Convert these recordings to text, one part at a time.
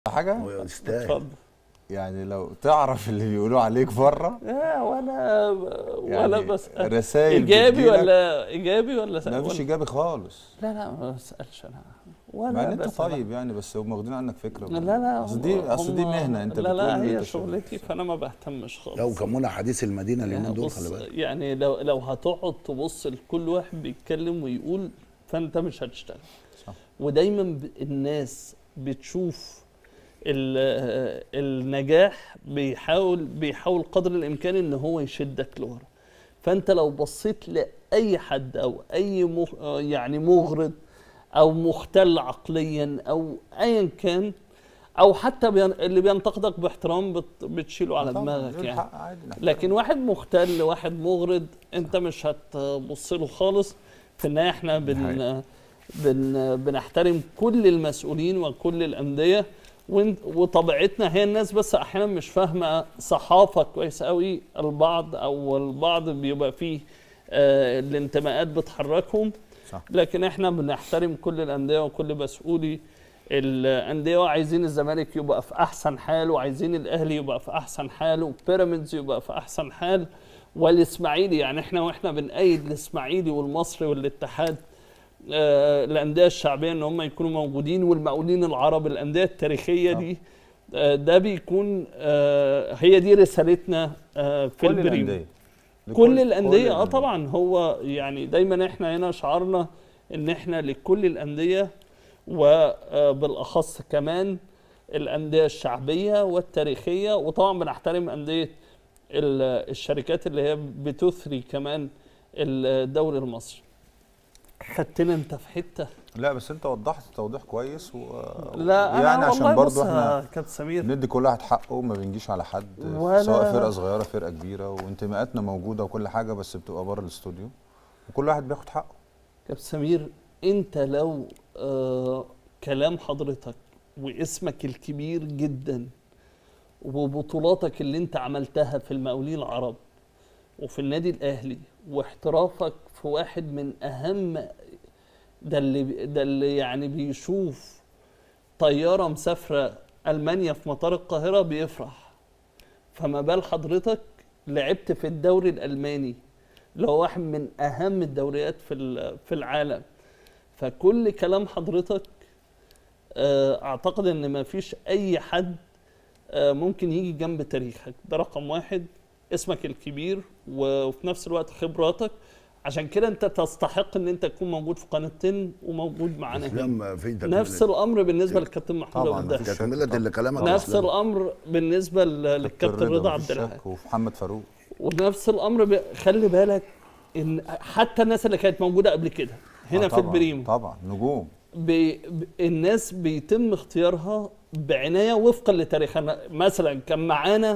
حاجه هو يستاهل اتفضل يعني لو تعرف اللي بيقولوا عليك بره لا ولا ولا يعني بس رسائل ايجابي بتجيلك ولا ايجابي ولا ما فيش ولا- ايجابي خالص لا لا ما بسالش انا ولا مع ان انت بسأل. طيب يعني بس هم واخدين عنك فكره لا لا اصل دي هم- اصل دي هم- مهنه انت لا بتقول لا إن هي أنت شغلتي فانا ما بهتمش خالص لو كمونا حديث المدينه اليومين يعني دول بص خلي بالك يعني لو لو هتقعد تبص لكل واحد بيتكلم ويقول فانت مش هتشتغل صح. ودايما ب- الناس بتشوف ال- النجاح بيحاول بيحاول قدر الامكان ان هو يشدك لورا فانت لو بصيت لاي حد او اي مغ... يعني مغرض او مختل عقليا او ايا كان او حتى بين... اللي بينتقدك باحترام بت... بتشيله على طبعاً، دماغك ليه يعني الحق عادي نحترم. لكن واحد مختل واحد مغرض انت مش هتبص له خالص في النهايه احنا بن حقيقة. بن بنحترم كل المسؤولين وكل الانديه وانت- وطبيعتنا هي الناس بس احيانا مش فاهمه صحافه كويس قوي البعض او البعض بيبقى فيه آه الانتماءات بتحركهم صح. لكن احنا بنحترم كل الانديه وكل مسؤولي الانديه وعايزين الزمالك يبقى في احسن حال وعايزين الاهلي يبقى في احسن حال وبيراميدز يبقى في احسن حال والاسماعيلي يعني احنا واحنا بنأيد الاسماعيلي والمصري والاتحاد آه، الانديه الشعبيه ان هم يكونوا موجودين والمقاولين العرب الانديه التاريخيه صح. دي آه، ده بيكون آه، هي دي رسالتنا آه، في كل البريم الانديه كل لكل- الانديه اه الأندية. طبعا هو يعني دايما احنا هنا شعارنا ان احنا لكل الانديه وبالاخص كمان الانديه الشعبيه والتاريخيه وطبعا بنحترم انديه ال- الشركات اللي هي بتثري كمان الدوري المصري خدتنا انت في حته لا بس انت وضحت توضيح كويس و... لا انا يعني والله عشان بص برضو احنا يا كابتن سمير ندي كل واحد حقه وما بنجيش على حد ولا- سواء فرقه صغيره فرقه كبيره وانتماءاتنا موجوده وكل حاجه بس بتبقى بره الاستوديو وكل واحد بياخد حقه كابتن سمير انت لو آه كلام حضرتك واسمك الكبير جدا وبطولاتك اللي انت عملتها في المقاولين العرب وفي النادي الاهلي واحترافك في واحد من اهم ده اللي ده اللي يعني بيشوف طياره مسافره المانيا في مطار القاهره بيفرح فما بال حضرتك لعبت في الدوري الالماني اللي هو واحد من اهم الدوريات في ال- في العالم فكل كلام حضرتك آه، اعتقد ان ما فيش اي حد آه، ممكن يجي جنب تاريخك ده رقم واحد اسمك الكبير و- وفي نفس الوقت خبراتك عشان كده انت تستحق ان انت تكون موجود في قناتين وموجود معانا هنا اسلام في تكمله نفس الامر بالنسبه للكابتن محمود طبعاً، ابو الدهب مفيش تكمله اللي كلامك يا نفس اسلام الامر بالنسبه ل- للكابتن رضا عبد مفيش العال شك، ومحمد فاروق ونفس الامر ب... خلي بالك ان حتى الناس اللي كانت موجوده قبل كده هنا آه في طبعاً، البريم طبعا نجوم ب... ب... الناس بيتم اختيارها بعنايه وفقا لتاريخنا مثلا كان معانا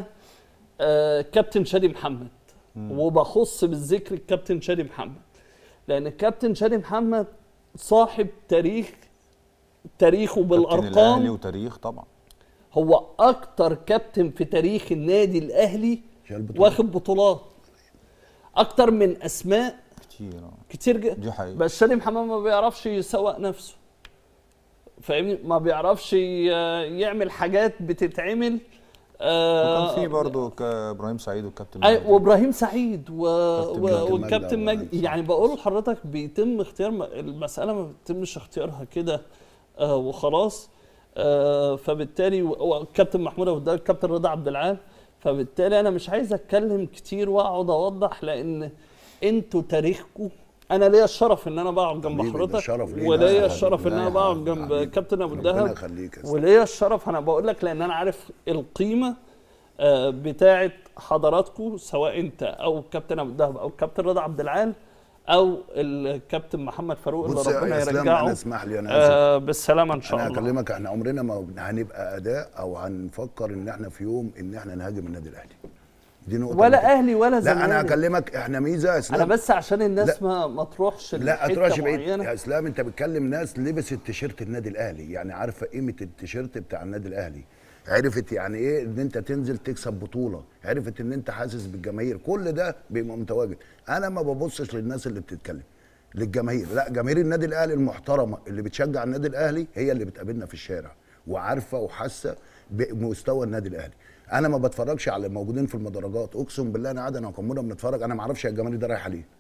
آه كابتن شادي محمد وبخص بالذكر الكابتن شادي محمد لان الكابتن شادي محمد صاحب تاريخ تاريخه كابتن الاهلي بالارقام وتاريخ طبعا هو اكتر كابتن في تاريخ النادي الاهلي شال بطولة. واخد بطولات اكتر من اسماء كتير آه. كتير جدا دي حقيقه بس شادي محمد ما بيعرفش يسوق نفسه فاهمني ما بيعرفش ي- يعمل حاجات بتتعمل آه وكان في برضه ابراهيم سعيد والكابتن أي مجدي. وابراهيم سعيد و... كابتن و... مجدي والكابتن وإبراهيم مجدي سعيد. يعني بقول لحضرتك بيتم اختيار م- المساله ما بيتمش اختيارها كده آه وخلاص آه فبالتالي و- والكابتن محمود ابو الدهب الكابتن رضا عبد العال فبالتالي انا مش عايز اتكلم كتير واقعد اوضح لان انتوا تاريخكم انا ليا الشرف ان انا بقعد جنب حبيبي، ده حضرتك شرف لينا. وليا لا، الشرف ان لا انا يا بقعد حبيبي، جنب حبيبي. كابتن ابو ربنا الدهب يخليك يا أستاذ. وليا الشرف انا بقول لك لان انا عارف القيمه آه، بتاعه حضراتكم سواء انت او كابتن ابو الدهب او كابتن رضا عبد العال او الكابتن محمد فاروق اللي بص يا ربنا اسلام انا يرجعه اسمح لي انا اسف آه بالسلامه ان شاء انا الله هكلمك احنا عمرنا ما هنبقى اداء او هنفكر ان احنا في يوم ان احنا نهاجم النادي الاهلي دي نقطه ولا مهمة. اهلي ولا لا انا زمالك هكلمك احنا ميزه يا اسلام انا بس عشان الناس لا. ما ما تروحش لا لحتة هتروحش بعيد معينة. يا اسلام انت بتكلم ناس لبست تيشيرت النادي الاهلي يعني عارفه قيمه التيشيرت بتاع النادي الاهلي عرفت يعني ايه ان انت تنزل تكسب بطوله عرفت ان انت حاسس بالجماهير كل ده بيبقى متواجد انا ما ببصش للناس اللي بتتكلم للجماهير لا جماهير النادي الاهلي المحترمه اللي بتشجع النادي الاهلي هي اللي بتقابلنا في الشارع وعارفه وحاسه بمستوى النادي الاهلي انا ما بتفرجش على الموجودين في المدرجات اقسم بالله انا قاعد انا وكمونه بنتفرج انا ما اعرفش الجماهير ده رايحه ليه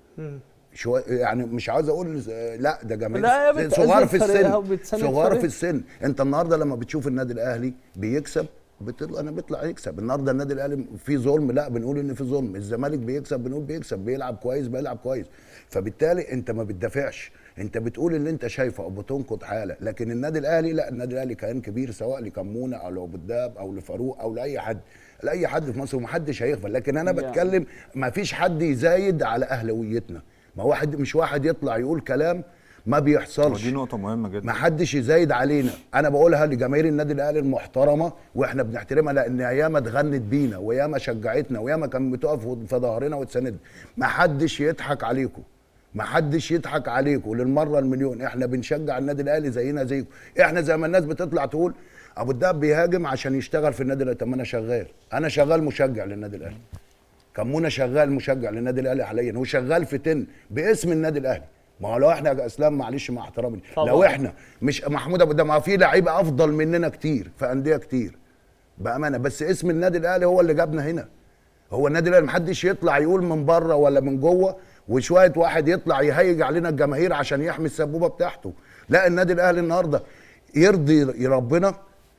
شويه يعني مش عاوز اقول آه، لا ده جماهير لا، هي بتأذي صغار في فريقها السن وبتساند صغار فريقها. في السن انت النهارده لما بتشوف النادي الاهلي بيكسب بتطلع انا بيطلع يكسب النهارده النادي الاهلي في ظلم لا بنقول ان في ظلم الزمالك بيكسب بنقول بيكسب بيلعب كويس بيلعب كويس فبالتالي انت ما بتدافعش انت بتقول اللي انت شايفه او بتنقد حاله لكن النادي الاهلي لا النادي الاهلي كيان كبير سواء لكمونه او لابو الدهب او لفاروق او لاي حد لاي حد في مصر ومحدش هيغفل لكن انا يعني. بتكلم ما فيش حد يزايد على اهلاويتنا ما واحد مش واحد يطلع يقول كلام ما بيحصلش ودي نقطه مهمه جدا ما حدش يزايد علينا انا بقولها لجماهير النادي الاهلي المحترمه واحنا بنحترمها لان ياما اتغنت بينا وياما شجعتنا وياما كان بتقف في ظهرنا وتساندنا ما حدش يضحك عليكم ما حدش يضحك عليكم للمره المليون احنا بنشجع النادي الاهلي زينا زيكم احنا زي ما الناس بتطلع تقول ابو الدهب بيهاجم عشان يشتغل في النادي الاهلي طب ما انا شغال انا شغال مشجع للنادي الاهلي كمونه شغال مشجع للنادي الاهلي حاليا هو شغال في تن باسم النادي الاهلي ما هو لو احنا يا اسلام معلش مع احترامي طبعاً. لو احنا مش محمود ابو ده ما في لعيبه افضل مننا كتير في انديه كتير بامانه بس اسم النادي الاهلي هو اللي جابنا هنا هو النادي الاهلي محدش يطلع يقول من بره ولا من جوه وشويه واحد يطلع يهيج علينا الجماهير عشان يحمي السبوبه بتاعته لا النادي الاهلي النهارده يرضي ربنا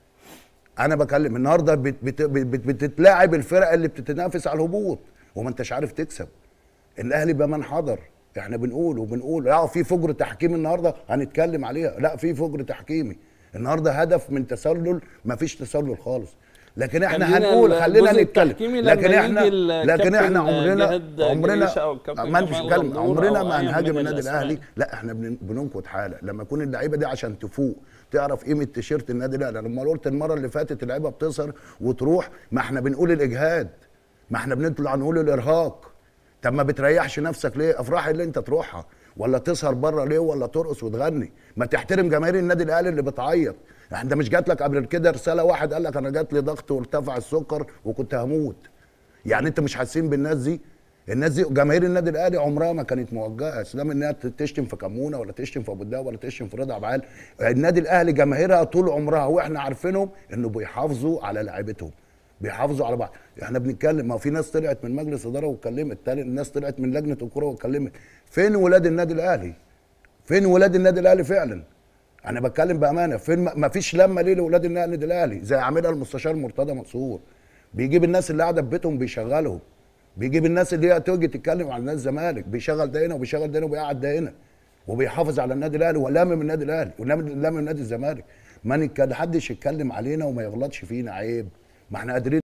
انا بكلم النهارده بت بت بت بتتلاعب الفرق اللي بتتنافس على الهبوط وما انتش عارف تكسب الاهلي بمن حضر احنا بنقول وبنقول لا في فجر تحكيم النهارده هنتكلم عليها لا في فجر تحكيمي النهارده هدف من تسلل ما فيش تسلل خالص لكن احنا خلينا هنقول الجزء خلينا التحكيمي نتكلم لما لكن احنا يجي لكن احنا الكابتن عمرنا جهاد عمرنا جريشة أو الكابتن ما انتش جمال بتكلم غندور عمرنا أو ما أي هنهاجم من النادي الأسماء. الاهلي لا احنا بن- بننقد حاله لما يكون اللعيبه دي عشان تفوق تعرف قيمه تيشيرت النادي الاهلي لما قلت المره اللي فاتت اللعيبه بتسهر وتروح ما احنا بنقول الاجهاد ما احنا بنطلع نقول الارهاق طب ما بتريحش نفسك ليه افراح اللي انت تروحها ولا تسهر بره ليه ولا ترقص وتغني ما تحترم جماهير النادي الاهلي اللي بتعيط انت مش جات لك قبل كده رساله واحد قال لك انا جات لي ضغط وارتفع السكر وكنت هموت يعني انت مش حاسين بالناس دي الناس دي جماهير النادي الاهلي عمرها ما كانت موجهه اسلام انها تشتم في كمونه ولا تشتم في ابو الدهب ولا تشتم في رضا عبعال النادي الاهلي جماهيرها طول عمرها واحنا عارفينهم انه بيحافظوا على لعيبتهم بيحافظوا على بعض احنا بنتكلم ما في ناس طلعت من مجلس اداره واتكلمت تاني الناس طلعت من لجنه الكوره واتكلمت فين ولاد النادي الاهلي فين ولاد النادي الاهلي فعلا انا بتكلم بامانه فين ما فيش لمه ليه لاولاد النادي الاهلي زي عاملها المستشار مرتضى منصور بيجيب الناس اللي قاعده في بيتهم بيشغلهم بيجيب الناس اللي هي تيجي تتكلم عن نادي الزمالك بيشغل ده هنا وبيشغل ده هنا وبيقعد ده هنا وبيحافظ على النادي الاهلي ولامم النادي الاهلي ولامم نادي الزمالك ما نك- حدش يتكلم علينا وما يغلطش فينا عيب ما احنا قادرين